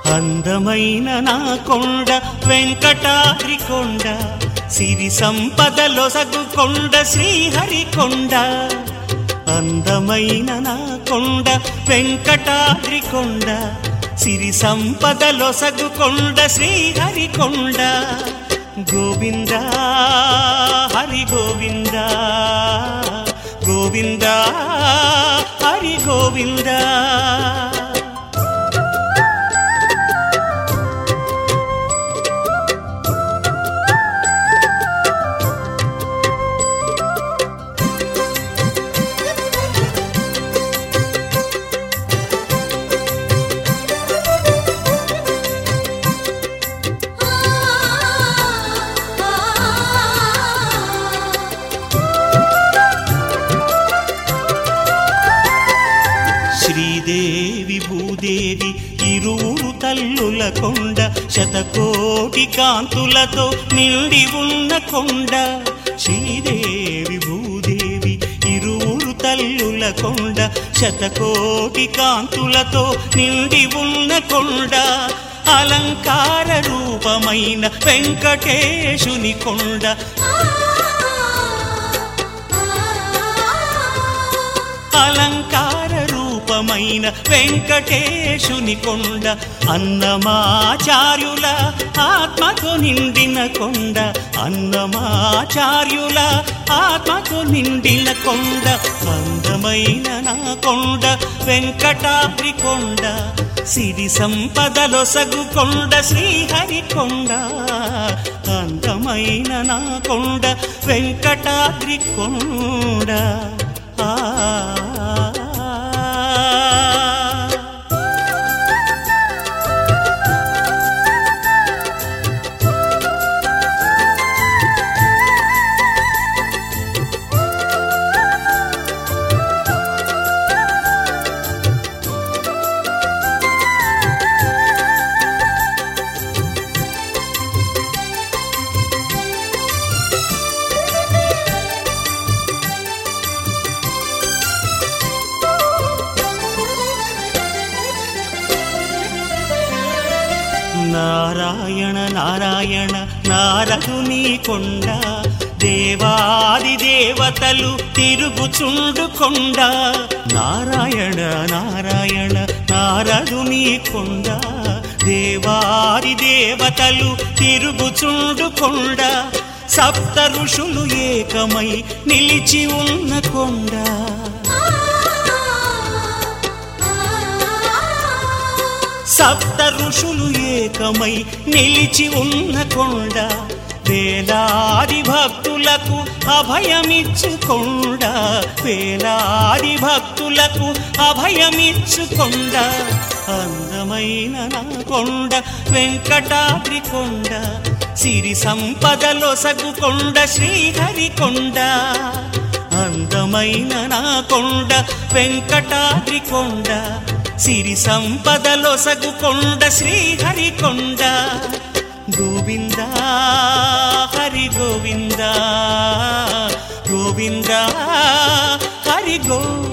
అందమైన నా కొండ వెంకటాద్రి కొండ సిరి సంపదలో సగు కొండ శ్రీహరి కొండ అందమైన నా కొండ వెంకటాద్రి కొండ సిరి సంపదలో సగు కొండ శ్రీహరి కొండ గోవింద హరి గోవింద గోవింద హరి గోవింద శ్రీదేవి భూదేవి ఇరువురు తల్లుల కొండ శతకోటి కాంతులతో నిండి ఉన్న కొండ శ్రీదేవి భూదేవి ఇరువురు తల్లుల కొండ శతకోటి కాంతులతో నిండి ఉన్న కొండ అలంకార రూపమైన వెంకటేశుని కొండ అలంకార రూపమైన వెంకటేశుని కొండ అన్నమాచార్యుల ఆత్మతో నిండిన కొండ అన్నమాచార్యుల ఆత్మతో నిండిన కొండ అందమైన నా కొండ వెంకటాద్రి కొండ సిరి సంపదలో సగు కొండ శ్రీహరి కొండ అందమైన నా కొండ వెంకటాద్రి కొండ ఆ నారాయణ నారాయణ నారదుని కొండ దేవాది దేవతలు తిరుగుచుండు కొండ నారాయణ నారాయణ నారదుని కొండ దేవాది దేవతలు తిరుగుచుండు కొండ సప్త ఋషులు ఏకమై నిలిచి ఉన్న కొండ సప్త ఋషులు ఏకమై నిలిచి ఉన్న కొండ వేలాది భక్తులకు అభయమిచ్చుకొండ వేలాది భక్తులకు అభయమిచ్చుకొండ అందమైన నా కొండ వెంకటాద్రి కొండ సిరి సంపదలో సగు కొండ శ్రీహరి కొండ అందమైన నా కొండ వెంకటాద్రి కొండ సిరి సంపదలో సగు కొండ శ్రీహరి కొండ గోవింద హరి గోవింద గోవింద హరి గోవింద